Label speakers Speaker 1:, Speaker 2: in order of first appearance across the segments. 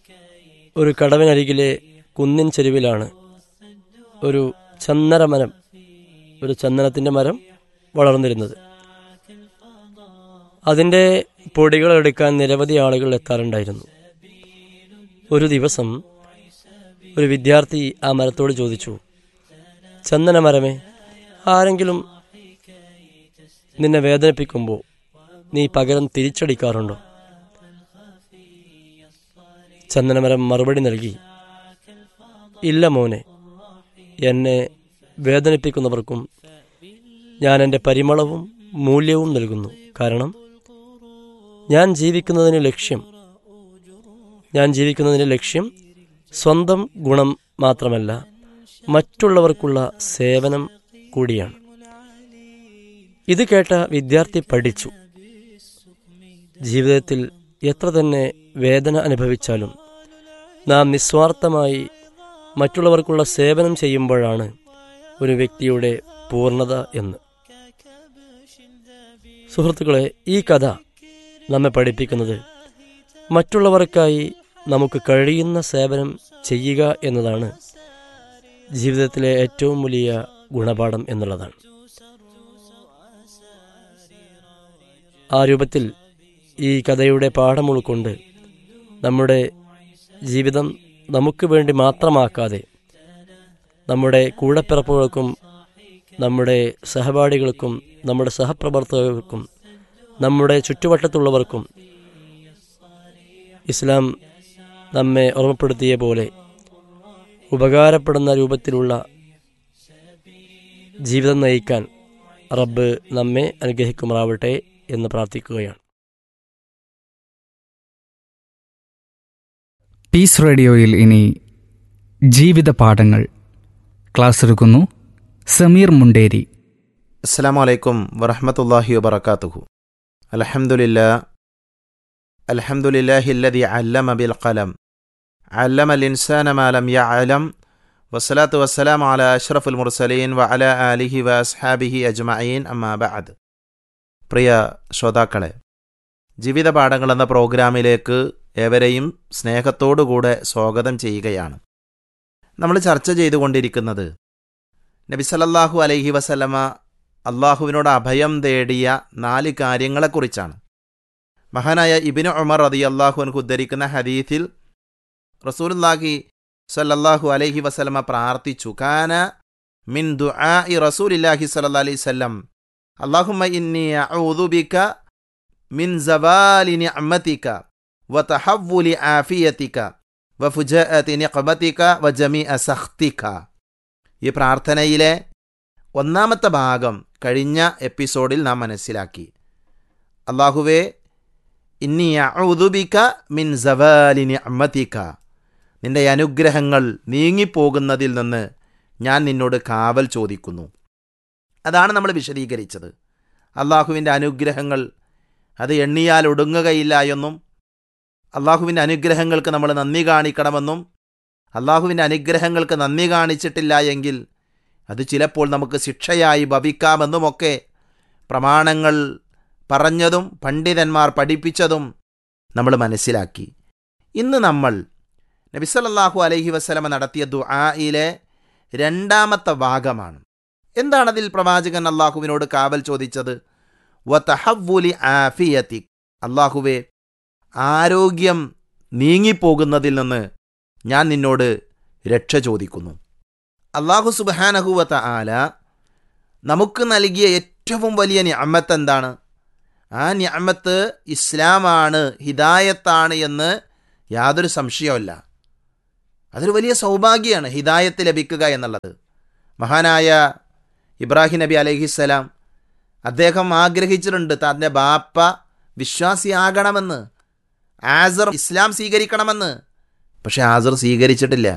Speaker 1: ഒരു കടവിനരികിലെ കുന്നിൻ ചെരുവിലാണ് ഒരു ചന്ദനമരം ഒരു ചന്ദനത്തിൻ്റെ മരം വളർന്നിരുന്നത് അതിൻ്റെ പൊടികൾ എടുക്കാൻ നിരവധി ആളുകൾ എത്താറുണ്ടായിരുന്നു ഒരു ദിവസം ഒരു വിദ്യാർത്ഥി ആ മരത്തോട് ചോദിച്ചു ചന്ദനമരമേ ആരെങ്കിലും നിന്നെ വേദനിപ്പിക്കുമ്പോൾ നീ പകരം തിരിച്ചടിക്കാറുണ്ടോ ചന്ദനമരം മറുപടി നൽകി ഇല്ല മോനെ എന്നെ വേദനിപ്പിക്കുന്നവർക്കും ഞാൻ എൻ്റെ പരിമളവും മൂല്യവും നൽകുന്നു കാരണം ഞാൻ ജീവിക്കുന്നതിന് ലക്ഷ്യം ഞാൻ ജീവിക്കുന്നതിന് ലക്ഷ്യം സ്വന്തം ഗുണം മാത്രമല്ല മറ്റുള്ളവർക്കുള്ള സേവനം കൂടിയാണ് ഇത് കേട്ട വിദ്യാർത്ഥി പഠിച്ചു ജീവിതത്തിൽ എത്ര തന്നെ വേദന അനുഭവിച്ചാലും നാം നിസ്വാർത്ഥമായി മറ്റുള്ളവർക്കുള്ള സേവനം ചെയ്യുമ്പോഴാണ് ഒരു വ്യക്തിയുടെ പൂർണ്ണത എന്ന് സുഹൃത്തുക്കളെ ഈ കഥ നമ്മെ പഠിപ്പിക്കുന്നത് മറ്റുള്ളവർക്കായി നമുക്ക് കഴിയുന്ന സേവനം ചെയ്യുക എന്നതാണ് ജീവിതത്തിലെ ഏറ്റവും വലിയ ഗുണപാഠം എന്നുള്ളതാണ് ആ രൂപത്തിൽ ഈ കഥയുടെ പാഠം ഉൾക്കൊണ്ട് നമ്മുടെ ജീവിതം നമുക്ക് വേണ്ടി മാത്രമാക്കാതെ നമ്മുടെ കൂടപ്പിറപ്പുകൾക്കും നമ്മുടെ സഹപാഠികൾക്കും നമ്മുടെ സഹപ്രവർത്തകർക്കും നമ്മുടെ ചുറ്റുവട്ടത്തുള്ളവർക്കും ഇസ്ലാം നമ്മെ ഓർമ്മപ്പെടുത്തിയ പോലെ ഉപകാരപ്പെടുന്ന രൂപത്തിലുള്ള ജീവിതം നയിക്കാൻ റബ്ബ് നമ്മെ അനുഗ്രഹിക്കുമാറാവട്ടെ എന്ന് പ്രാർത്ഥിക്കുകയാണ്
Speaker 2: പീസ് റേഡിയോയിൽ ഇനി ജീവിത പാഠങ്ങൾ ക്ലാസ് എടുക്കുന്നു സമീർ മുണ്ടേരി
Speaker 3: അസ്സാം വലൈക്കും വറഹമത്തല്ലാഹി വബർക്കാത്തുഹു അലഹമുല്ലാ അലഹമുല്ലാഹില്ലതി അല്ലമ ബിൽ ഖലം അല്ലമ ലിൻസാന മാലം യ അലം വസ്സലാത്തു വസ്സലാം അല അഷ്റഫുൽ മുർസലീൻ വ അല ആലിഹി വ അസ്ഹാബിഹി അജ്മഈൻ അമ്മാ ബഅദ് പ്രിയ ശ്രോതാക്കളെ ജീവിത പാഠങ്ങൾ എന്ന പ്രോഗ്രാമിലേക്ക് ഏവരെയും സ്നേഹത്തോടുകൂടെ സ്വാഗതം ചെയ്യുകയാണ് നമ്മൾ ചർച്ച ചെയ്തുകൊണ്ടിരിക്കുന്നത് നബിസലല്ലാഹു അലൈഹി വസല്ലമ അള്ളാഹുവിനോട് അഭയം തേടിയ നാല് കാര്യങ്ങളെക്കുറിച്ചാണ് മഹാനായ ഇബിന് ഉമർ റതി അള്ളാഹുവിനക്ക് ഉദ്ധരിക്കുന്ന ഹദീഥിൽ റസൂലുല്ലാഹി സല്ലല്ലാഹു അലൈഹി വസല്ലമ പ്രാർത്ഥിച്ചു കാന മിൻ ദുആഇ റസൂലില്ലാഹി സല്ലല്ലാഹു അലൈഹി വസല്ലം അല്ലാഹുമ്മ ഇന്നി അഊദു ബിക മിൻ സവാലി നിഅമതിക വതഹവ്വുലി ആഫിയതിക വഫുജഅതി നിഖമതിക വജമീഅ സഖ്തിക ഈ പ്രാർത്ഥനയിലെ ഒന്നാമത്തെ ഭാഗം കഴിഞ്ഞ എപ്പിസോഡിൽ നാം മനസ്സിലാക്കി അള്ളാഹുവേ ഇന്നി അഊദുബിക മിൻ സവാലിനി അമ്മത്തിക്ക നിന്റെ അനുഗ്രഹങ്ങൾ നീങ്ങിപ്പോകുന്നതിൽ നിന്ന് ഞാൻ നിന്നോട് കാവൽ ചോദിക്കുന്നു അതാണ് നമ്മൾ വിശദീകരിച്ചത് അള്ളാഹുവിൻ്റെ അനുഗ്രഹങ്ങൾ അത് എണ്ണിയാൽ ഒടുങ്ങുകയില്ല എന്നും അള്ളാഹുവിൻ്റെ അനുഗ്രഹങ്ങൾക്ക് നമ്മൾ നന്ദി കാണിക്കണമെന്നും അള്ളാഹുവിൻ്റെ അനുഗ്രഹങ്ങൾക്ക് നന്ദി കാണിച്ചിട്ടില്ല എങ്കിൽ അത് ചിലപ്പോൾ നമുക്ക് ശിക്ഷയായി ഭവിക്കാമെന്നുമൊക്കെ പ്രമാണങ്ങൾ പറഞ്ഞതും പണ്ഡിതന്മാർ പഠിപ്പിച്ചതും നമ്മൾ മനസ്സിലാക്കി ഇന്ന് നമ്മൾ നബിസലല്ലാഹു അലൈഹി വസ്ലമ നടത്തിയ ദുആയിലെ രണ്ടാമത്തെ ഭാഗമാണ് എന്താണതിൽ പ്രവാചകൻ അള്ളാഹുവിനോട് കാവൽ ചോദിച്ചത് വതഹവ്വുലി ആഫിയത്തി അള്ളാഹുവെ ആരോഗ്യം നീങ്ങിപ്പോകുന്നതിൽ നിന്ന് ഞാൻ നിന്നോട് രക്ഷ ചോദിക്കുന്നു അള്ളാഹു സുബാനഹുവത്ത ആല നമുക്ക് നൽകിയ ഏറ്റവും വലിയ ഞാമത്ത് എന്താണ് ആ ഞാമത്ത് ഇസ്ലാമാണ് ഹിദായത്താണ് എന്ന് യാതൊരു സംശയമല്ല അതൊരു വലിയ സൗഭാഗ്യമാണ് ഹിദായത്ത് ലഭിക്കുക എന്നുള്ളത് മഹാനായ ഇബ്രാഹിം നബി അലഹിസ്സലാം അദ്ദേഹം ആഗ്രഹിച്ചിട്ടുണ്ട് തൻ്റെ ബാപ്പ വിശ്വാസിയാകണമെന്ന് ആസർ ഇസ്ലാം സ്വീകരിക്കണമെന്ന് പക്ഷെ ആസർ സ്വീകരിച്ചിട്ടില്ല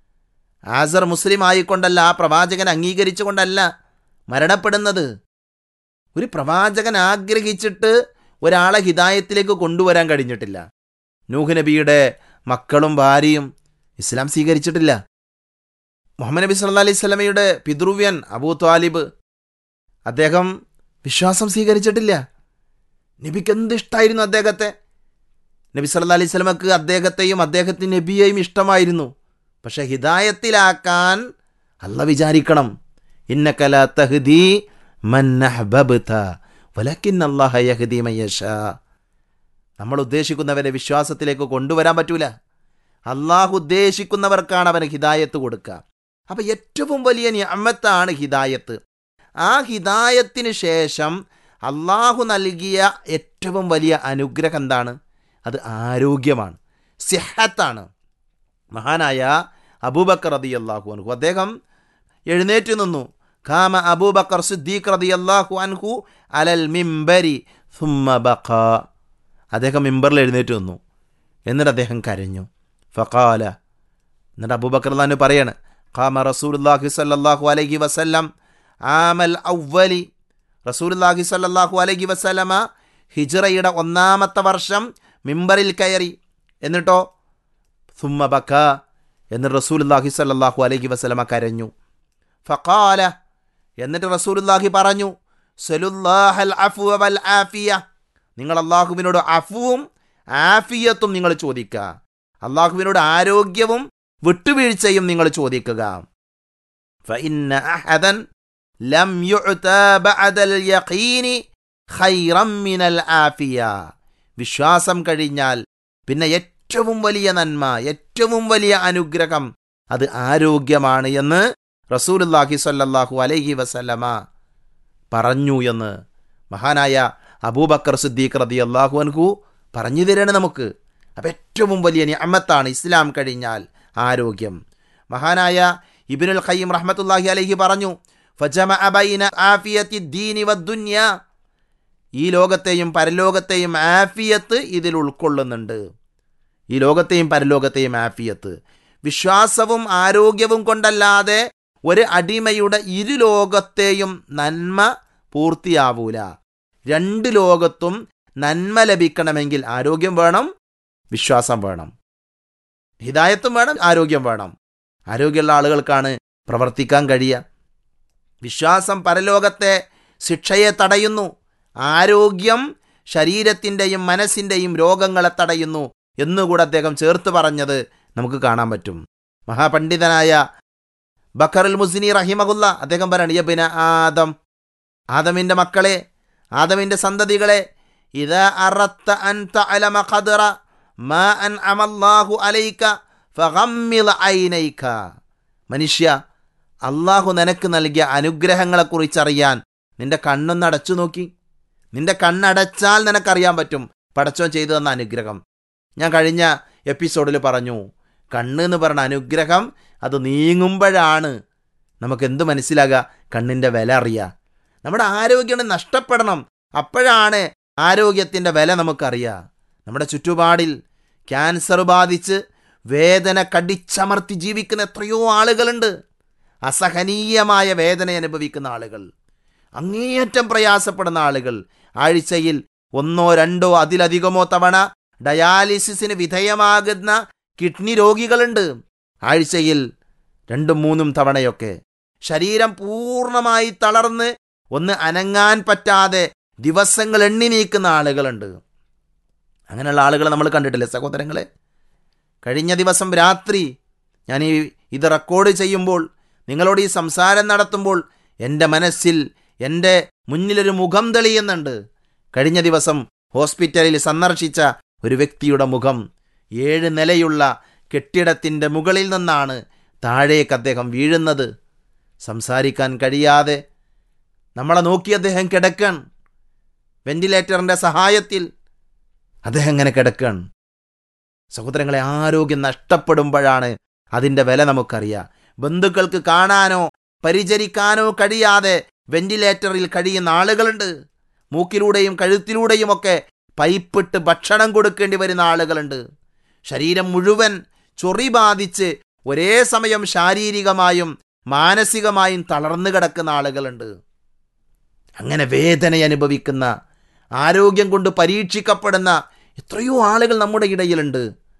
Speaker 3: ആസർ മുസ്ലിം ആയിക്കൊണ്ടല്ല ആ പ്രവാചകൻ അംഗീകരിച്ചുകൊണ്ടല്ല മരണപ്പെടുന്നത് ഒരു പ്രവാചകൻ ആഗ്രഹിച്ചിട്ട് ഒരാളെ ഹിദായത്തിലേക്ക് കൊണ്ടുവരാൻ കഴിഞ്ഞിട്ടില്ല നൂഹ് നബിയുടെ മക്കളും ഭാര്യയും ഇസ്ലാം സ്വീകരിച്ചിട്ടില്ല മുഹമ്മദ് നബി സല്ല അലൈഹി സ്വലമയുടെ പിതൃവ്യൻ അബൂ ത്വാലിബ് അദ്ദേഹം വിശ്വാസം സ്വീകരിച്ചിട്ടില്ല നബിക്ക് എന്ത് ഇഷ്ടമായിരുന്നു അദ്ദേഹത്തെ നബി സല്ലാ അലൈഹി സ്വലമക്ക് അദ്ദേഹത്തെയും അദ്ദേഹത്തിന് നബിയെയും ഇഷ്ടമായിരുന്നു പക്ഷെ ഹിദായത്തിലാക്കാൻ അല്ല വിചാരിക്കണം ഇന്നക്കല തഹ്ദി മന്നഹ്ബബ്ത വലക്കിൻ അല്ലാഹ യഹ്ദി മയ്യഷാ നമ്മൾ ഉദ്ദേശിക്കുന്നവരെ വിശ്വാസത്തിലേക്ക് കൊണ്ടുവരാൻ പറ്റൂല അള്ളാഹു ഉദ്ദേശിക്കുന്നവർക്കാണ് അവന് ഹിദായത്ത് കൊടുക്കുക അപ്പം ഏറ്റവും വലിയ നിയമത്താണ് ഹിദായത്ത് ആ ഹിദായത്തിന് ശേഷം അള്ളാഹു നൽകിയ ഏറ്റവും വലിയ അനുഗ്രഹം എന്താണ് അത് ആരോഗ്യമാണ് സിഹത്താണ് മഹാനായ അബൂബക്കർ റതി അള്ളാഹു അൻഹു അദ്ദേഹം എഴുന്നേറ്റ് നിന്നു ഖാമ അബൂബക്കർ സിദ്ദീഖ് റതി അള്ളാഹു അൻഹു അലൽ മിംബരി സുമ്മ ബഖ അദ്ദേഹം മിമ്പറിൽ എഴുന്നേറ്റ് നിന്നു എന്നിട്ട് അദ്ദേഹം കരഞ്ഞു ഫഖാല എന്നിട്ട് അബൂബക്കർ അള്ളഹാനു പറയാണ് ഖാമ റസൂലുല്ലാഹി സല്ലല്ലാഹു അലൈഹി വസല്ലം ആമൽ ഔവലി റസൂലുല്ലാഹി സല്ലല്ലാഹു അലൈഹി വസല്ലമ ഹിജ്റയുടെ ഒന്നാമത്തെ വർഷം മിമ്പറിൽ കയറി എന്നിട്ടോ സുമ്മ ബക്ക എന്നിട്ട് റസൂലുല്ലാഹി സല്ലല്ലാഹു അലൈഹി വസല്ലമ കരഞ്ഞു ഫഖാല എന്നിട്ട് റസൂലുല്ലാഹി പറഞ്ഞു സലുല്ലാഹൽ അഫ്വ വൽ ആഫിയ നിങ്ങൾ അള്ളാഹുവിനോട് അഫുവും ആഫിയത്തും നിങ്ങൾ ചോദിക്കുക അള്ളാഹുവിനോട് ആരോഗ്യവും വിട്ടുവീഴ്ചയും നിങ്ങൾ ചോദിക്കുക فإن أحدا لم يعطى بعد اليقين خيرا من العافية വിശ്വാസം കഴിഞ്ഞാൽ പിന്നെ ഏറ്റവും വലിയ നന്മ ഏറ്റവും വലിയ അനുഗ്രഹം അത് ആരോഗ്യമാണ് എന്ന് റസൂലുല്ലാഹി സ്വല്ലല്ലാഹു അലൈഹി വസല്ലമ പറഞ്ഞു എന്ന് മഹാനായ അബൂബക്കർ സിദ്ദീഖ് റതി അള്ളാഹു അൻഹു പറഞ്ഞു തരാണ് നമുക്ക് അപ്പം ഏറ്റവും വലിയ നിഅമത്താണ് ഇസ്ലാം കഴിഞ്ഞാൽ ആരോഗ്യം മഹാനായ ഇബിനുൽ ഖയ്യിം റഹ്മത്തുല്ലാഹി അലൈഹി പറഞ്ഞു ഫജമഅ ബൈന ആഫിയത്തി ദീനി വദ്ദുന്യ ഈ ലോകത്തെയും പരലോകത്തെയും ആഫിയത്ത് ഇതിൽ ഉൾക്കൊള്ളുന്നുണ്ട് ഈ ലോകത്തെയും പരലോകത്തെയും ആഫിയത്ത് വിശ്വാസവും ആരോഗ്യവും കൊണ്ടല്ലാതെ ഒരു അടിമയുടെ ഇരു ലോകത്തെയും നന്മ പൂർത്തിയാവൂല രണ്ട് ലോകത്തും നന്മ ലഭിക്കണമെങ്കിൽ ആരോഗ്യം വേണം വിശ്വാസം വേണം ഹിദായത്തും വേണം ആരോഗ്യം വേണം ആരോഗ്യമുള്ള ആളുകൾക്കാണ് പ്രവർത്തിക്കാൻ കഴിയുക വിശ്വാസം പരലോകത്തെ ശിക്ഷയെ തടയുന്നു ആരോഗ്യം ശരീരത്തിൻ്റെയും മനസ്സിൻ്റെയും രോഗങ്ങളെ തടയുന്നു എന്നുകൂടെ അദ്ദേഹം ചേർത്ത് പറഞ്ഞത് നമുക്ക് കാണാൻ പറ്റും മഹാപണ്ഡിതനായ ബക്കറുൽ മുസ്നി റഹിമഹുല്ല അദ്ദേഹം പറയാണ് യബിന ആദം ആദമിൻ്റെ മക്കളെ ആദമിൻ്റെ സന്തതികളെ ഇത് അറത്ത അൻ തഅലമ ഖദറ മാ അൻ അമല്ലാഹു അലൈക ഫഗമ്മിൽ ഐനൈക മനുഷ്യ അള്ളാഹു നിനക്ക് നൽകിയ അനുഗ്രഹങ്ങളെക്കുറിച്ചറിയാൻ നിന്റെ കണ്ണൊന്ന് അടച്ചു നോക്കി നിന്റെ കണ്ണടച്ചാൽ നിനക്കറിയാൻ പറ്റും പടച്ചോൻ ചെയ്തു തന്ന അനുഗ്രഹം ഞാൻ കഴിഞ്ഞ എപ്പിസോഡിൽ പറഞ്ഞു കണ്ണ് എന്ന് പറഞ്ഞ അനുഗ്രഹം അത് നീങ്ങുമ്പോഴാണ് നമുക്ക് എന്ത് മനസ്സിലാകുക കണ്ണിൻ്റെ വില അറിയുക നമ്മുടെ ആരോഗ്യം നഷ്ടപ്പെടണം അപ്പോഴാണ് ആരോഗ്യത്തിൻ്റെ വില നമുക്കറിയുക നമ്മുടെ ചുറ്റുപാടിൽ ക്യാൻസർ ബാധിച്ച് വേദന കടിച്ചമർത്തി ജീവിക്കുന്ന എത്രയോ ആളുകളുണ്ട് അസഹനീയമായ വേദന അനുഭവിക്കുന്ന ആളുകൾ അങ്ങേയറ്റം പ്രയാസപ്പെടുന്ന ആളുകൾ ആഴ്ചയിൽ ഒന്നോ രണ്ടോ അതിലധികമോ തവണ ഡയാലിസിസിന് വിധേയമാകുന്ന കിഡ്നി രോഗികളുണ്ട് ആഴ്ചയിൽ രണ്ടും മൂന്നും തവണയൊക്കെ ശരീരം പൂർണ്ണമായി തളർന്ന് ഒന്ന് അനങ്ങാൻ പറ്റാതെ ദിവസങ്ങൾ എണ്ണി നീക്കുന്ന ആളുകളുണ്ട് അങ്ങനെയുള്ള ആളുകളെ നമ്മൾ കണ്ടിട്ടില്ലേ സഹോദരങ്ങളെ കഴിഞ്ഞ ദിവസം രാത്രി ഞാൻ ഈ ഇത് റെക്കോർഡ് ചെയ്യുമ്പോൾ നിങ്ങളോട് ഈ സംസാരം നടത്തുമ്പോൾ എൻ്റെ മനസ്സിൽ എൻ്റെ മുന്നിലൊരു മുഖം തെളിയുന്നുണ്ട് കഴിഞ്ഞ ദിവസം ഹോസ്പിറ്റലിൽ സന്ദർശിച്ച ഒരു വ്യക്തിയുടെ മുഖം ഏഴ് നിലയുള്ള കെട്ടിടത്തിൻ്റെ മുകളിൽ നിന്നാണ് താഴേക്ക് അദ്ദേഹം വീഴുന്നത് സംസാരിക്കാൻ കഴിയാതെ നമ്മളെ നോക്കി അദ്ദേഹം കിടക്കാൻ വെന്റിലേറ്ററിൻ്റെ സഹായത്തിൽ അദ്ദേഹം ഇങ്ങനെ കിടക്കാൻ സഹോദരങ്ങളെ ആരോഗ്യം നഷ്ടപ്പെടുമ്പോഴാണ് അതിൻ്റെ വില നമുക്കറിയാം ബന്ധുക്കൾക്ക് കാണാനോ പരിചരിക്കാനോ കഴിയാതെ വെന്റിലേറ്ററിൽ കഴിയുന്ന ആളുകളുണ്ട് മൂക്കിലൂടെയും കഴുത്തിലൂടെയും ഒക്കെ പൈപ്പിട്ട് ഭക്ഷണം കൊടുക്കേണ്ടി വരുന്ന ആളുകളുണ്ട് ശരീരം മുഴുവൻ ചൊറി ബാധിച്ച് ഒരേ സമയം ശാരീരികമായും മാനസികമായും തളർന്നു കിടക്കുന്ന ആളുകളുണ്ട് അങ്ങനെ വേദന അനുഭവിക്കുന്ന ആരോഗ്യം കൊണ്ട് പരീക്ഷിക്കപ്പെടുന്ന എത്രയോ ആളുകൾ നമ്മുടെ ഇടയിലുണ്ട്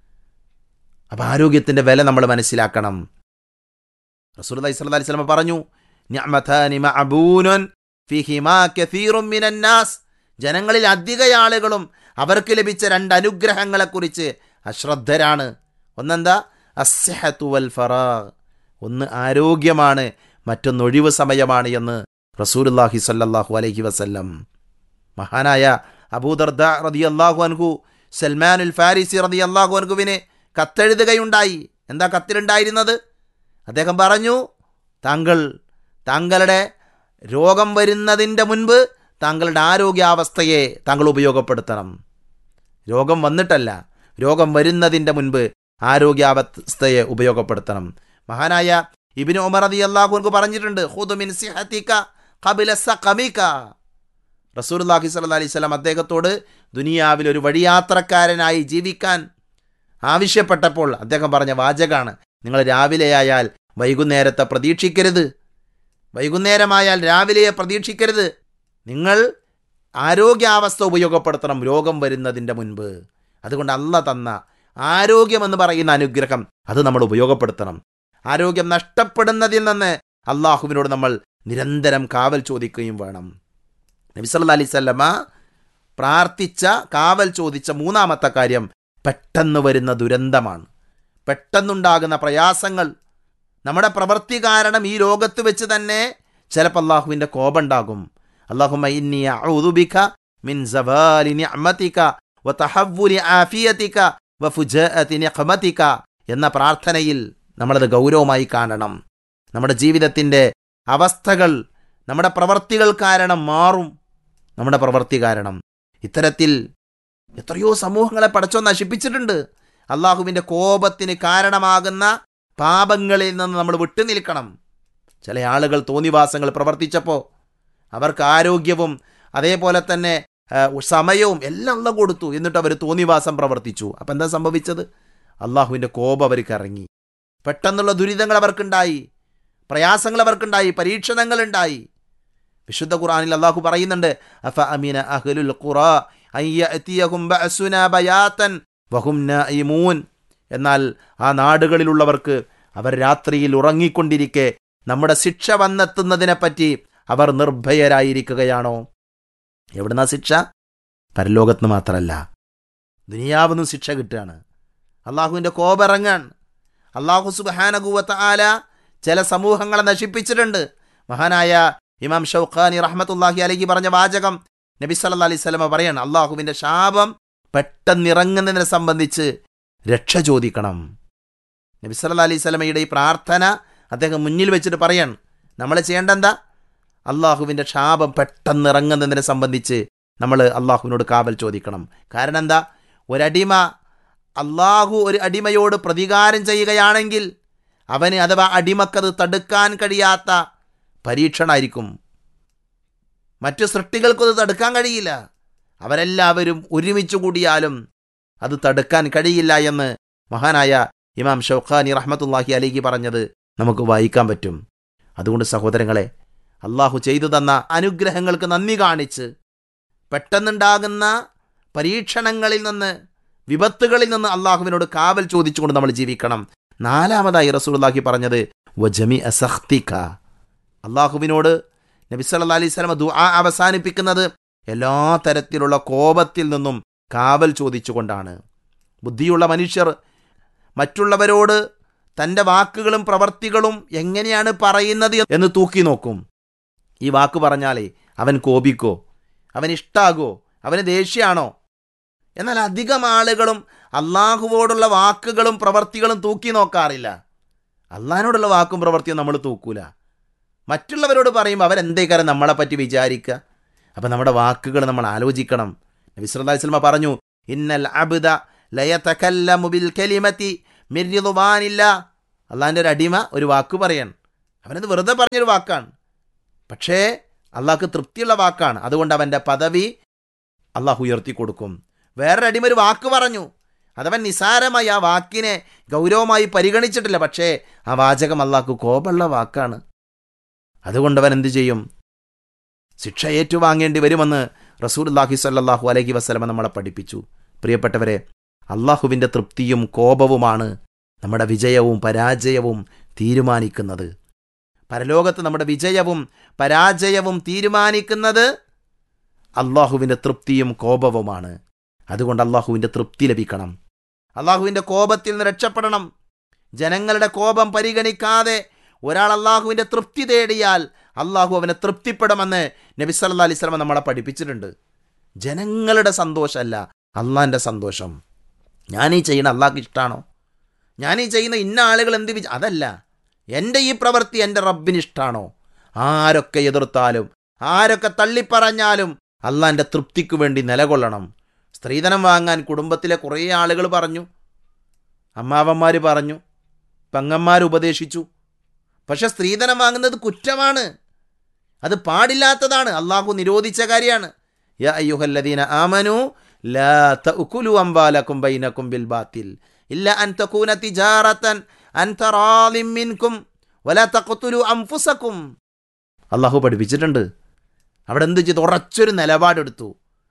Speaker 3: അപ്പം ആരോഗ്യത്തിൻ്റെ വില നമ്മൾ മനസ്സിലാക്കണം റസൂൽ അലൈഹി സ്വലമ പറഞ്ഞു "നിഅ്മതാനി മഅബൂനുൻ ഫീഹിമാ കസീറും മിനന്നാസ് ജനങ്ങളിൽ അധിക ആളുകളും അവർക്ക് ലഭിച്ച രണ്ട് അനുഗ്രഹങ്ങളെക്കുറിച്ച് അശ്രദ്ധരാണ് ഒന്നെന്താ അസ്ഹത്തു വൽ ഫറാഗ് ഒന്ന് ആരോഗ്യമാണ് മറ്റൊന്ന് ഒഴിവ് സമയമാണ് എന്ന് റസൂലുല്ലാഹി സല്ലല്ലാഹു അലൈഹി വസല്ലം മഹാനായ അബൂദർദ റതി അള്ളാഹു അൻഹു സൽമാനുൽ ഫാരിസി റതി അള്ളാഹു അൻഹുവിന് കത്തെഴുതുകയുണ്ടായി എന്താ കത്തിലുണ്ടായിരുന്നത് അദ്ദേഹം പറഞ്ഞു താങ്കൾ താങ്കളുടെ രോഗം വരുന്നതിൻ്റെ മുൻപ് താങ്കളുടെ ആരോഗ്യാവസ്ഥയെ താങ്കൾ ഉപയോഗപ്പെടുത്തണം രോഗം വന്നിട്ടല്ല രോഗം വരുന്നതിൻ്റെ മുൻപ് ആരോഗ്യാവസ്ഥയെ ഉപയോഗപ്പെടുത്തണം മഹാനായ ഇബിന് ഉമർ റതി അള്ളാഹുൻക്ക് പറഞ്ഞിട്ടുണ്ട് ഹുദുമിൻ സിഹത്തിക ഖബില സഖമിക റസൂലുള്ളാഹി സ്വല്ലല്ലാഹി അലൈഹി വസല്ലം അദ്ദേഹത്തോട് ദുനിയാവിൽ ഒരു വഴിയാത്രക്കാരനായി ജീവിക്കാൻ ആവശ്യപ്പെട്ടപ്പോൾ അദ്ദേഹം പറഞ്ഞ വാചകാണ് നിങ്ങൾ രാവിലെയായാൽ വൈകുന്നേരത്തെ പ്രതീക്ഷിക്കരുത് വൈകുന്നേരമായാൽ രാവിലെയെ പ്രതീക്ഷിക്കരുത് നിങ്ങൾ ആരോഗ്യാവസ്ഥ ഉപയോഗപ്പെടുത്തണം രോഗം വരുന്നതിൻ്റെ മുൻപ് അതുകൊണ്ട് അല്ല തന്ന ആരോഗ്യമെന്ന് പറയുന്ന അനുഗ്രഹം അത് നമ്മൾ ഉപയോഗപ്പെടുത്തണം ആരോഗ്യം നഷ്ടപ്പെടുന്നതിൽ നിന്ന് അള്ളാഹുവിനോട് നമ്മൾ നിരന്തരം കാവൽ ചോദിക്കുകയും വേണം നബി സല്ലല്ലാഹു അലൈഹി വസല്ലമ പ്രാർത്ഥിച്ച കാവൽ ചോദിച്ച മൂന്നാമത്തെ കാര്യം പെട്ടെന്ന് വരുന്ന ദുരന്തമാണ് പെട്ടെന്നുണ്ടാകുന്ന പ്രയാസങ്ങൾ നമ്മുടെ പ്രവൃത്തി കാരണം ഈ ലോകത്ത് വെച്ച് തന്നെ ചിലപ്പോൾ അള്ളാഹുവിൻ്റെ കോപമുണ്ടാകും അള്ളാഹുമ്മ ഇന്നി അഊദു ബിക മിൻ സവാലി നിഅമതിക വതഹവ്വുലി ആഫിയതിക വഫുജഅതി നിഖമതിക എന്ന പ്രാർത്ഥനയിൽ നമ്മളത് ഗൗരവമായി കാണണം നമ്മുടെ ജീവിതത്തിൻ്റെ അവസ്ഥകൾ നമ്മുടെ പ്രവർത്തികൾ കാരണം മാറും നമ്മുടെ പ്രവൃത്തി കാരണം ഇത്തരത്തിൽ എത്രയോ സമൂഹങ്ങളെ പടച്ചോ നശിപ്പിച്ചിട്ടുണ്ട് അള്ളാഹുവിൻ്റെ കോപത്തിന് കാരണമാകുന്ന പാപങ്ങളിൽ നിന്ന് നമ്മൾ വിട്ടുനിൽക്കണം ചില ആളുകൾ തോന്നിവാസങ്ങൾ പ്രവർത്തിച്ചപ്പോൾ അവർക്ക് ആരോഗ്യവും അതേപോലെ തന്നെ ആ, സമയവും എല്ലാം അള്ള കൊടുത്തു എന്നിട്ട് അവർ തോന്നിവാസം പ്രവർത്തിച്ചു അപ്പം എന്താ സംഭവിച്ചത് അള്ളാഹുവിൻ്റെ കോപം അവർക്ക് ഇറങ്ങി പെട്ടെന്നുള്ള ദുരിതങ്ങൾ അവർക്കുണ്ടായി പ്രയാസങ്ങൾ അവർക്കുണ്ടായി പരീക്ഷണങ്ങളുണ്ടായി വിശുദ്ധ ഖുർആനിൽ അള്ളാഹു പറയുന്നുണ്ട് അഫ അമീന അഹ്ലുൽ ഖുറാ അൻ യഅതിയഹും ബഅസുനാ ബയാതൻ വഹും നായിമൂൻ എന്നാൽ ആ നാടുകളിലുള്ളവർക്ക് അവർ രാത്രിയിൽ ഉറങ്ങിക്കൊണ്ടിരിക്കെ നമ്മുടെ ശിക്ഷ വന്നെത്തുന്നതിനെപ്പറ്റി അവർ നിർഭയരായിരിക്കുകയാണോ എവിടുന്നാ ശിക്ഷ പരലോകത്ത് മാത്രമല്ല ദുനിയാവെന്നും ശിക്ഷ കിട്ടുകയാണ് അള്ളാഹുവിൻ്റെ കോപിറങ്ങാൻ അള്ളാഹു സുബാനകുവത്ത ആല ചില സമൂഹങ്ങളെ നശിപ്പിച്ചിട്ടുണ്ട് മഹാനായ ഇമാം ഷൗഖാനി റഹ്മത്തുല്ലാഹി അലഹി പറഞ്ഞ വാചകം നബി സല്ലാ അലൈഹി സ്വലമ പറയാണ് അള്ളാഹുവിൻ്റെ ശാപം പെട്ടെന്നിറങ്ങുന്നതിനെ സംബന്ധിച്ച് രക്ഷ ചോദിക്കണം നബി സല്ലാ അലൈഹി സ്വലമയുടെ ഈ പ്രാർത്ഥന അദ്ദേഹം മുന്നിൽ വെച്ചിട്ട് പറയാണ് നമ്മൾ ചെയ്യേണ്ട എന്താ അള്ളാഹുവിൻ്റെ ശാപം പെട്ടെന്നിറങ്ങുന്നതിനെ സംബന്ധിച്ച് നമ്മൾ അള്ളാഹുവിനോട് കാവൽ ചോദിക്കണം കാരണം എന്താ ഒരടിമ അള്ളാഹു ഒരു അടിമയോട് പ്രതികാരം ചെയ്യുകയാണെങ്കിൽ അവന് അഥവാ അടിമക്കത് തടുക്കാൻ കഴിയാത്ത പരീക്ഷണമായിരിക്കും മറ്റു സൃഷ്ടികൾക്കത് തടുക്കാൻ കഴിയില്ല അവരെല്ലാവരും ഒരുമിച്ച് കൂടിയാലും അത് തടുക്കാൻ കഴിയില്ല എന്ന് മഹാനായ ഇമാം ഷൗഖാനി റഹ്മത്തുല്ലാഹി അലിഖി പറഞ്ഞത് നമുക്ക് വായിക്കാൻ പറ്റും അതുകൊണ്ട് സഹോദരങ്ങളെ അള്ളാഹു ചെയ്തു തന്ന അനുഗ്രഹങ്ങൾക്ക് നന്ദി കാണിച്ച് പെട്ടെന്നുണ്ടാകുന്ന പരീക്ഷണങ്ങളിൽ നിന്ന് വിപത്തുകളിൽ നിന്ന് അള്ളാഹുവിനോട് കാവൽ ചോദിച്ചുകൊണ്ട് നമ്മൾ ജീവിക്കണം നാലാമതായി റസൂലുള്ളാഹി പറഞ്ഞത് വജമി അസഖ്തിക അള്ളാഹുവിനോട് നബി സല്ലല്ലാഹു അലൈഹി വസല്ലം ദുആ അവസാനിപ്പിക്കുന്നത് എല്ലാ തരത്തിലുള്ള കോപത്തിൽ നിന്നും കാവൽ ചോദിച്ചുകൊണ്ടാണ് ബുദ്ധിയുള്ള മനുഷ്യർ മറ്റുള്ളവരോട് തൻ്റെ വാക്കുകളും പ്രവർത്തികളും എങ്ങനെയാണ് പറയുന്നത് എന്ന് തൂക്കി നോക്കും ഈ വാക്ക് പറഞ്ഞാലേ അവൻ കോപിക്കോ അവൻ ഇഷ്ടാകോ അവന് ദേഷ്യമാണോ എന്നാൽ അധികം ആളുകളും അള്ളാഹുവോടുള്ള വാക്കുകളും പ്രവർത്തികളും തൂക്കി നോക്കാറില്ല അള്ളാഹിനോടുള്ള വാക്കും പ്രവർത്തിയും നമ്മൾ തൂക്കൂല മറ്റുള്ളവരോട് പറയുമ്പോൾ അവരെന്തേക്കാരം നമ്മളെ പറ്റി വിചാരിക്കുക അപ്പം നമ്മുടെ വാക്കുകൾ നമ്മൾ ആലോചിക്കണം നബി സല്ലല്ലാഹു അലൈഹി വസല്ലം പറഞ്ഞു ഇന്നൽ അബ്ദ ലയതകല്ലമു ബിൽ കലിമതി മിൻ റിദ്വാനില്ല അള്ളാഹിൻ്റെ ഒരു അടിമ ഒരു വാക്ക് പറയാണ് അവനത് വെറുതെ പറഞ്ഞൊരു വാക്കാണ് പക്ഷേ അള്ളാഹ്ക്ക് തൃപ്തിയുള്ള വാക്കാണ് അതുകൊണ്ട് അവൻ്റെ പദവി അള്ളാഹു ഉയർത്തി കൊടുക്കും വേറൊരു അടിമ ഒരു വാക്ക് പറഞ്ഞു അതവൻ നിസാരമായി ആ വാക്കിനെ ഗൗരവമായി പരിഗണിച്ചിട്ടില്ല പക്ഷേ ആ വാചകം അള്ളാഹ്ക്ക് കോപമുള്ള വാക്കാണ് അതുകൊണ്ട് അവൻ എന്ത് ചെയ്യും ശിക്ഷ ഏറ്റുവാങ്ങേണ്ടി വരുമെന്ന് റസൂലുല്ലാഹി സ്വല്ലല്ലാഹു അലൈഹി വസല്ലമ നമ്മളെ പഠിപ്പിച്ചു പ്രിയപ്പെട്ടവരെ അള്ളാഹുവിൻ്റെ തൃപ്തിയും കോപവുമാണ് നമ്മുടെ വിജയവും പരാജയവും തീരുമാനിക്കുന്നത് പരലോകത്ത് നമ്മുടെ വിജയവും പരാജയവും തീരുമാനിക്കുന്നത് അള്ളാഹുവിൻ്റെ തൃപ്തിയും കോപവുമാണ് അതുകൊണ്ട് അള്ളാഹുവിൻ്റെ തൃപ്തി ലഭിക്കണം അള്ളാഹുവിൻ്റെ കോപത്തിൽ നിന്ന് രക്ഷപ്പെടണം ജനങ്ങളുടെ കോപം പരിഗണിക്കാതെ ഒരാൾ അള്ളാഹുവിൻ്റെ തൃപ്തി തേടിയാൽ അള്ളാഹു അവനെ തൃപ്തിപ്പെടുമെന്ന് നബി സല്ലാ അലൈഹി സ്വലമ നമ്മളെ പഠിപ്പിച്ചിട്ടുണ്ട് ജനങ്ങളുടെ സന്തോഷമല്ല അള്ളാഹിൻ്റെ സന്തോഷം ഞാനീ ചെയ്യുന്ന അള്ളാഹ്ക്ക് ഇഷ്ടമാണോ ഞാനീ ചെയ്യുന്ന ഇന്ന ആളുകൾ എന്ത് വിചാ അതല്ല എൻ്റെ ഈ പ്രവൃത്തി എൻ്റെ റബ്ബിന് ഇഷ്ടമാണോ ആരൊക്കെ എതിർത്താലും ആരൊക്കെ തള്ളിപ്പറഞ്ഞാലും അള്ളാൻ്റെ തൃപ്തിക്ക് വേണ്ടി നിലകൊള്ളണം സ്ത്രീധനം വാങ്ങാൻ കുടുംബത്തിലെ കുറേ ആളുകൾ പറഞ്ഞു അമ്മാവന്മാർ പറഞ്ഞു പെങ്ങന്മാർ ഉപദേശിച്ചു പക്ഷെ സ്ത്രീധനം വാങ്ങുന്നത് കുറ്റമാണ് അത് പാടില്ലാത്തതാണ് അള്ളാഹു നിരോധിച്ച കാര്യമാണ് യാ അയ്യുഹല്ലദീന ആമനു ലാ തഅകുലു അംവാലക്കും ബൈനക്കും ബിൽ ബാത്തിൽ ഇല്ല അൻ തകൂന തിജാറത്തൻ അൻ തറാലിം മിൻകും വലാ തഖ്തുലു അൻഫുസക്കും അള്ളാഹു പഠിപ്പിച്ചിട്ടുണ്ട് അവിടെ എന്ത് ചെയ്തു ഉറച്ചൊരു നിലപാടെടുത്തു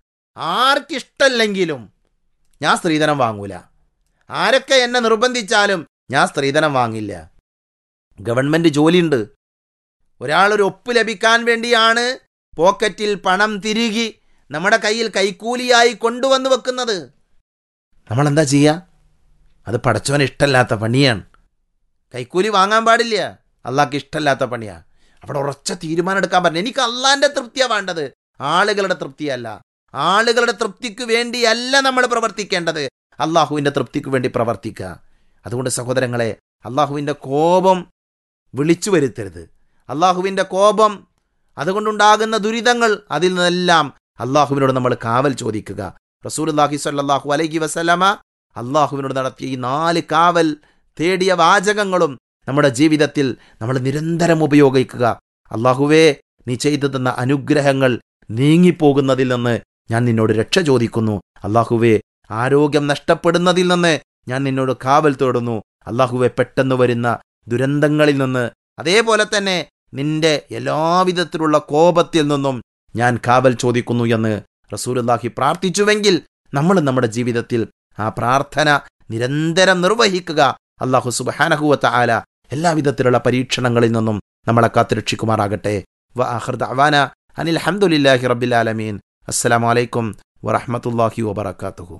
Speaker 3: ആർക്കിഷ്ടല്ലെങ്കിലും ഞാൻ സ്ത്രീധനം വാങ്ങൂല ആരൊക്കെ എന്നെ നിർബന്ധിച്ചാലും ഞാൻ സ്ത്രീധനം വാങ്ങില്ല ഗവൺമെൻറ് ജോലിയുണ്ട് ഒരാളൊരു ഒപ്പ് ലഭിക്കാൻ വേണ്ടിയാണ് പോക്കറ്റിൽ പണം തിരുകി നമ്മുടെ കയ്യിൽ കൈക്കൂലിയായി കൊണ്ടുവന്ന് വെക്കുന്നത് നമ്മളെന്താ ചെയ്യുക അത് പടച്ചവന് ഇഷ്ടമല്ലാത്ത പണിയാണ് കൈക്കൂലി വാങ്ങാൻ പാടില്ല അള്ളാഹ്ക്ക് ഇഷ്ടമല്ലാത്ത പണിയാണ് അവിടെ ഉറച്ച തീരുമാനം എടുക്കാൻ പറഞ്ഞു എനിക്ക് അള്ളാന്റെ തൃപ്തിയാണ് വേണ്ടത് ആളുകളുടെ തൃപ്തിയല്ല ആളുകളുടെ തൃപ്തിക്ക് വേണ്ടിയല്ല നമ്മൾ പ്രവർത്തിക്കേണ്ടത് അള്ളാഹുവിൻ്റെ തൃപ്തിക്ക് വേണ്ടി പ്രവർത്തിക്കുക അതുകൊണ്ട് സഹോദരങ്ങളെ അള്ളാഹുവിൻ്റെ കോപം വിളിച്ചു വരുത്തരുത് അള്ളാഹുവിൻ്റെ കോപം അതുകൊണ്ടുണ്ടാകുന്ന ദുരിതങ്ങൾ അതിൽ നിന്നെല്ലാം അള്ളാഹുവിനോട് നമ്മൾ കാവൽ ചോദിക്കുക റസൂൽ അള്ളാഹി സല്ലാഹു അലൈഹി വസല്ലമ അള്ളാഹുവിനോട് നടത്തിയ ഈ നാല് കാവൽ തേടിയ വാചകങ്ങളും നമ്മുടെ ജീവിതത്തിൽ നമ്മൾ നിരന്തരം ഉപയോഗിക്കുക അള്ളാഹുവേ നീ ചെയ്തു തന്ന അനുഗ്രഹങ്ങൾ നീങ്ങിപ്പോകുന്നതിൽ നിന്ന് ഞാൻ നിന്നോട് രക്ഷ ചോദിക്കുന്നു അള്ളാഹുവേ ആരോഗ്യം നഷ്ടപ്പെടുന്നതിൽ നിന്ന് ഞാൻ നിന്നോട് കാവൽ തേടുന്നു അള്ളാഹുവെ പെട്ടെന്ന് വരുന്ന ദുരന്തങ്ങളിൽ നിന്ന് അതേപോലെ തന്നെ നിന്റെ എല്ലാവിധത്തിലുള്ള കോപത്തിൽ നിന്നും ഞാൻ കാവൽ ചോദിക്കുന്നു എന്ന് റസൂലുല്ലാഹി പ്രാർത്ഥിച്ചുവെങ്കിൽ നമ്മൾ നമ്മുടെ ജീവിതത്തിൽ ആ പ്രാർത്ഥന നിരന്തരം നിർവഹിക്കുക അള്ളാഹു സുബാനഹുവത്ത ആല എല്ലാവിധത്തിലുള്ള പരീക്ഷണങ്ങളിൽ നിന്നും നമ്മളെ കാത്തുരക്ഷിക്കുമാറാകട്ടെ വ അഹ്റദ് അനിൽ അഹമ്മദില്ലാഹി റബ്ബിലാലമീൻ അസ്സലാമലൈക്കും വറഹമത്തല്ലാഹി വബർക്കാത്തുഹു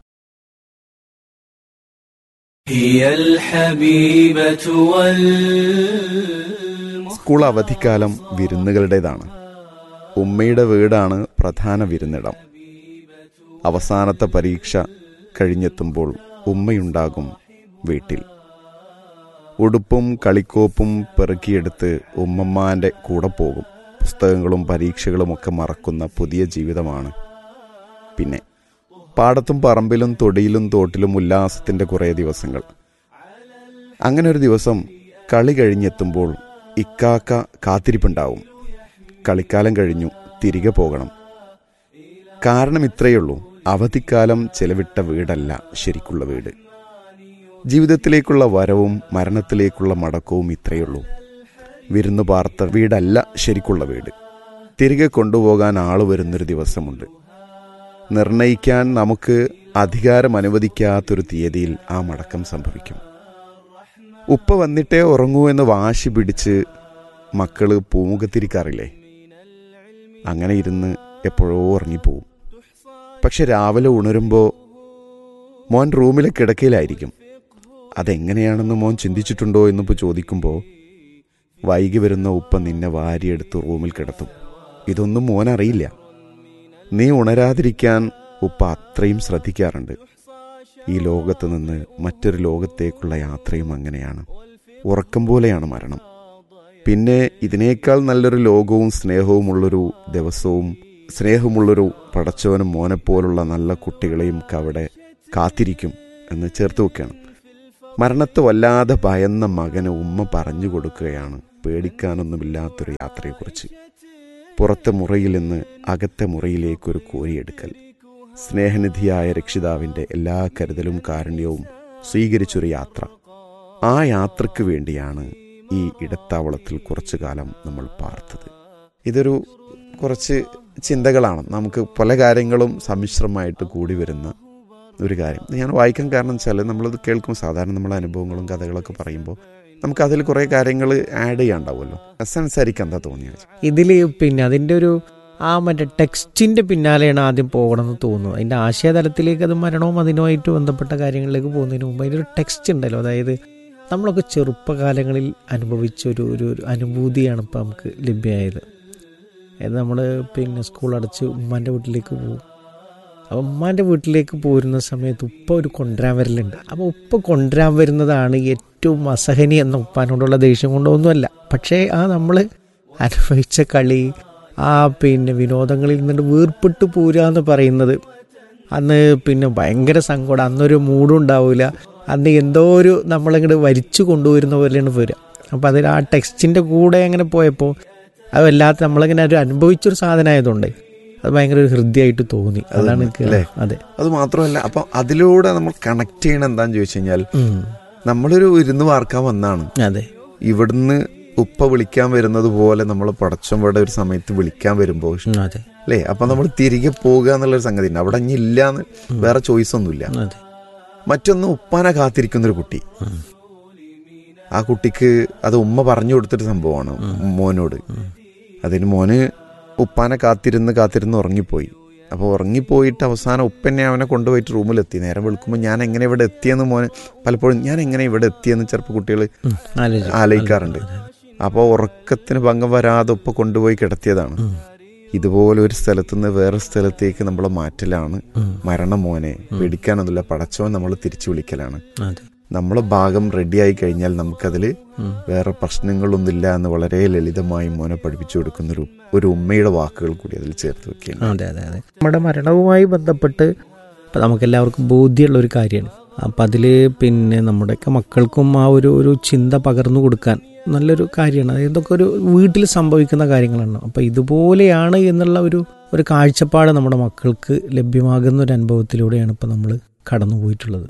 Speaker 4: هي الحبيبة وال
Speaker 5: സ്കൂൾ അവധിക്കാലം വിരുന്നുകളുടേതാണ് ഉമ്മയുടെ വീടാണ് പ്രധാന വിരുന്നിടം അവസാനത്തെ പരീക്ഷ കഴിഞ്ഞെത്തുമ്പോൾ ഉമ്മയുണ്ടാകും വീട്ടിൽ ഉടുപ്പും കളിക്കോപ്പും പെറുക്കിയെടുത്ത് ഉമ്മമ്മാൻ്റെ കൂടെ പോകും പുസ്തകങ്ങളും പരീക്ഷകളുമൊക്കെ മറക്കുന്ന പുതിയ ജീവിതമാണ് പിന്നെ പാടത്തും പറമ്പിലും തൊടിയിലും തോട്ടിലും ഉല്ലാസത്തിൻ്റെ കുറേ ദിവസങ്ങൾ അങ്ങനെ ഒരു ദിവസം കളി കഴിഞ്ഞെത്തുമ്പോൾ ഇക്കാക്ക കാത്തിരിപ്പുണ്ടാവും കളിക്കാലം കഴിഞ്ഞു തിരികെ പോകണം കാരണം ഇത്രയുള്ളൂ അവധിക്കാലം ചെലവിട്ട വീടല്ല ശരിക്കുള്ള വീട് ജീവിതത്തിലേക്കുള്ള വരവും മരണത്തിലേക്കുള്ള മടക്കവും ഇത്രയുള്ളൂ വിരുന്നു പാർത്ത വീടല്ല ശരിക്കുള്ള വീട് തിരികെ കൊണ്ടുപോകാൻ ആള് വരുന്നൊരു ദിവസമുണ്ട് നിർണയിക്കാൻ നമുക്ക് അധികാരം അനുവദിക്കാത്തൊരു തീയതിയിൽ ആ മടക്കം സംഭവിക്കും ഉപ്പ വന്നിട്ടേ ഉറങ്ങൂ എന്ന് വാശി പിടിച്ച് മക്കള് പൂമുഖത്തിരിക്കാറില്ലേ അങ്ങനെ ഇരുന്ന് എപ്പോഴോ ഉറങ്ങിപ്പോവും പക്ഷെ രാവിലെ ഉണരുമ്പോൾ മോൻ റൂമിലെ കിടക്കയിലായിരിക്കും അതെങ്ങനെയാണെന്ന് മോൻ ചിന്തിച്ചിട്ടുണ്ടോ എന്നിപ്പോൾ ചോദിക്കുമ്പോൾ വൈകി വരുന്ന ഉപ്പ നിന്നെ വാരിയെടുത്ത് റൂമിൽ കിടത്തും ഇതൊന്നും മോൻ അറിയില്ല നീ ഉണരാതിരിക്കാൻ ഉപ്പ അത്രയും ശ്രദ്ധിക്കാറുണ്ട് ഈ ലോകത്ത് നിന്ന് മറ്റൊരു ലോകത്തേക്കുള്ള യാത്രയും അങ്ങനെയാണ് ഉറക്കം പോലെയാണ് മരണം പിന്നെ ഇതിനേക്കാൾ നല്ലൊരു ലോകവും സ്നേഹവുമുള്ളൊരു ദിവസവും സ്നേഹമുള്ളൊരു പടച്ചവനും മോനെപ്പോലുള്ള നല്ല കുട്ടികളെയും ഒക്കെ അവിടെ കാത്തിരിക്കും എന്ന് ചേർത്ത് വെക്കുകയാണ് മരണത്തെ വല്ലാതെ ഭയന്ന മകന് ഉമ്മ പറഞ്ഞു കൊടുക്കുകയാണ് പേടിക്കാനൊന്നുമില്ലാത്തൊരു യാത്രയെക്കുറിച്ച് പുറത്തെ മുറിയിൽ നിന്ന് അകത്തെ മുറിയിലേക്കൊരു കോരിയെടുക്കൽ സ്നേഹനിധിയായ രക്ഷിതാവിൻ്റെ എല്ലാ കരുതലും കാരുണ്യവും സ്വീകരിച്ചൊരു യാത്ര ആ യാത്രയ്ക്ക് വേണ്ടിയാണ് ഈ ഇടത്താവളത്തിൽ കുറച്ചു കാലം നമ്മൾ പാർത്തത് ഇതൊരു കുറച്ച് ചിന്തകളാണ് നമുക്ക് പല കാര്യങ്ങളും സമ്മിശ്രമായിട്ട് കൂടി വരുന്ന ഒരു കാര്യം ഞാൻ വായിക്കാൻ കാരണം വെച്ചാൽ നമ്മളത് കേൾക്കും സാധാരണ നമ്മളെ അനുഭവങ്ങളും കഥകളൊക്കെ പറയുമ്പോൾ നമുക്ക് അതിൽ കുറേ കാര്യങ്ങൾ ആഡ് ചെയ്യാണ്ടാവുമല്ലോ സംസാരിക്കാൻ എന്താ തോന്നിയത്
Speaker 6: ഇതിൽ പിന്നെ അതിൻ്റെ ഒരു ആ മറ്റേ ടെക്സ്റ്റിൻ്റെ പിന്നാലെയാണ് ആദ്യം പോകണമെന്ന് തോന്നുന്നത് അതിൻ്റെ ആശയതലത്തിലേക്ക് അത് മരണവും അതിനുമായിട്ട് ബന്ധപ്പെട്ട കാര്യങ്ങളിലേക്ക് പോകുന്നതിന് മുമ്പ് അതിൻ്റെ ഒരു ടെക്സ്റ്റ് ഉണ്ടല്ലോ അതായത് നമ്മളൊക്കെ ചെറുപ്പകാലങ്ങളിൽ അനുഭവിച്ച ഒരു ഒരു ഒരു അനുഭൂതിയാണ് ഇപ്പോൾ നമുക്ക് ലഭ്യമായത് അതായത് നമ്മൾ പിന്നെ സ്കൂൾ അടച്ച് ഉമ്മാൻ്റെ വീട്ടിലേക്ക് പോകും അപ്പോൾ ഉമ്മാൻ്റെ വീട്ടിലേക്ക് പോരുന്ന സമയത്ത് ഉപ്പ ഒരു കൊണ്ടുവരാൻ വരലുണ്ട് അപ്പോൾ ഉപ്പ കൊണ്ടുവരാൻ വരുന്നതാണ് ഏറ്റവും അസഹനി എന്ന ഉപ്പാനോടുള്ള ദേഷ്യം കൊണ്ടൊന്നുമല്ല പക്ഷേ ആ നമ്മൾ അനുഭവിച്ച കളി ആ പിന്നെ വിനോദങ്ങളിൽ നിന്നിട്ട് വീർപ്പിട്ട് പോരുക എന്ന് പറയുന്നത് അന്ന് പിന്നെ ഭയങ്കര സങ്കടം അന്നൊരു മൂഡും ഉണ്ടാവില്ല അന്ന് എന്തോ ഒരു നമ്മളിങ്ങോട്ട് വലിച്ചു കൊണ്ടുവരുന്ന പോലെയാണ് വരിക അപ്പോൾ അതിൽ ആ ടെക്സ്റ്റിൻ്റെ കൂടെ അങ്ങനെ പോയപ്പോൾ അത് വല്ലാത്ത നമ്മളിങ്ങനെ ഒരു അനുഭവിച്ചൊരു സാധനമായതുകൊണ്ട് അത് ഭയങ്കര ഒരു ഹൃദ്യമായിട്ട് തോന്നി അതാണ് എനിക്ക്
Speaker 5: അല്ലേ?
Speaker 6: അതെ
Speaker 5: അത് മാത്രമല്ല അപ്പൊ അതിലൂടെ നമ്മൾ കണക്ട് ചെയ്യണം എന്താന്ന് ചോദിച്ചു കഴിഞ്ഞാൽ
Speaker 6: ഉം.
Speaker 5: നമ്മളൊരു ഇരുന്ന് വാർക്കാൻ വന്നാണ്
Speaker 6: അതെ
Speaker 5: ഇവിടുന്ന് ഉപ്പ വിളിക്കാൻ വരുന്നത് പോലെ നമ്മൾ പടച്ചമ്പടെ ഒരു സമയത്ത് വിളിക്കാൻ വരുമ്പോൾ
Speaker 6: ഉം, അതെ
Speaker 5: അല്ലേ അപ്പൊ നമ്മൾ തിരികെ പോകുക എന്നുള്ളൊരു സംഗതി ഉണ്ട് അവിടെ ഇനി ഇല്ലാന്ന് വേറെ ചോയ്സ് ഒന്നുമില്ല
Speaker 6: അതെ
Speaker 5: മറ്റൊന്ന് ഉപ്പാനെ കാത്തിരിക്കുന്ന ഒരു കുട്ടി
Speaker 6: ഉം.
Speaker 5: ആ കുട്ടിക്ക് അത് ഉമ്മ പറഞ്ഞു കൊടുത്തൊരു സംഭവമാണ് മോനോട് അതിന് മോന് ഉപ്പാനെ കാത്തിരുന്ന് കാത്തിരുന്ന് ഉറങ്ങിപ്പോയി അപ്പോൾ ഉറങ്ങിപ്പോയിട്ട് അവസാനം ഉപ്പന്നെ അവനെ കൊണ്ടുപോയിട്ട് റൂമിലെത്തി നേരം വെളുക്കുമ്പോൾ ഞാൻ എങ്ങനെ ഇവിടെ എത്തിയെന്ന് മോന് പലപ്പോഴും ഞാൻ എങ്ങനെ ഇവിടെ എത്തിയെന്ന് ചിലപ്പോൾ കുട്ടികൾ
Speaker 6: ഉം, ആലോചിച്ചു.
Speaker 5: ആലോചിക്കാറുണ്ട്
Speaker 6: അതെ.
Speaker 5: അപ്പോൾ ഉറക്കത്തിന് ഭംഗം വരാതെ ഉപ്പ കൊണ്ടുപോയി കിടത്തിയതാണ്
Speaker 6: ഉം,
Speaker 5: ഇതുപോലെ ഒരു സ്ഥലത്തുനിന്ന് വേറെ സ്ഥലത്തേക്ക് നമ്മളെ മാറ്റലാണ്
Speaker 6: ഉം,
Speaker 5: മരണം മോനെ പേടിക്കാനൊന്നുമില്ല പടച്ചവൻ നമ്മൾ തിരിച്ചു വിളിക്കലാണ്
Speaker 6: അതെ
Speaker 5: നമ്മളെ ഭാഗം റെഡിയായി കഴിഞ്ഞാൽ നമുക്കതിൽ
Speaker 6: ഉം.
Speaker 5: വേറെ പ്രശ്നങ്ങളൊന്നുമില്ല എന്ന് വളരെ ലളിതമായി മോനെ പഠിപ്പിച്ചു കൊടുക്കുന്ന ഒരു ഒരു ഉമ്മയുടെ വാക്കുകൾ കൂടി അതിൽ ചേർത്ത് വെക്കുകയാണ്
Speaker 6: അതെ അതെ അതെ നമ്മുടെ മരണവുമായി ബന്ധപ്പെട്ട് ഇപ്പം നമുക്കെല്ലാവർക്കും ബോധ്യമുള്ള ഒരു കാര്യമാണ് അപ്പം അതിൽ പിന്നെ നമ്മുടെയൊക്കെ മക്കൾക്കും ആ ഒരു ഒരു ചിന്ത പകർന്നു കൊടുക്കാൻ നല്ലൊരു കാര്യമാണ് അത് ഇതൊക്കെ ഒരു വീട്ടിൽ സംഭവിക്കുന്ന കാര്യങ്ങളാണ് അപ്പം ഇതുപോലെയാണ് എന്നുള്ള ഒരു ഒരു കാഴ്ചപ്പാട് നമ്മുടെ മക്കൾക്ക് ലഭ്യമാകുന്ന ഒരു അനുഭവത്തിലൂടെയാണ് ഇപ്പം നമ്മൾ കടന്നു പോയിട്ടുള്ളത്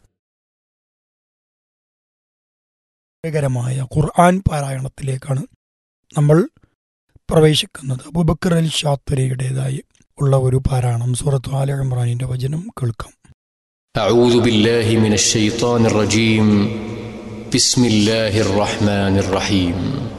Speaker 7: വിജയകരമായ ഖുർആൻ പാരായണത്തിലേക്കാണ് നമ്മൾ പ്രവേശിക്കുന്നത് അബുബക്കർ അൽ ഷാത്തുരയുടേതായി ഉള്ള ഒരു പാരായണം സൂറത്ത് ആല ഇമ്രാനിന്റെ വചനം കേൾക്കാം
Speaker 8: أعوذ بالله من الشيطان الرجيم بسم الله الرحمن الرحيم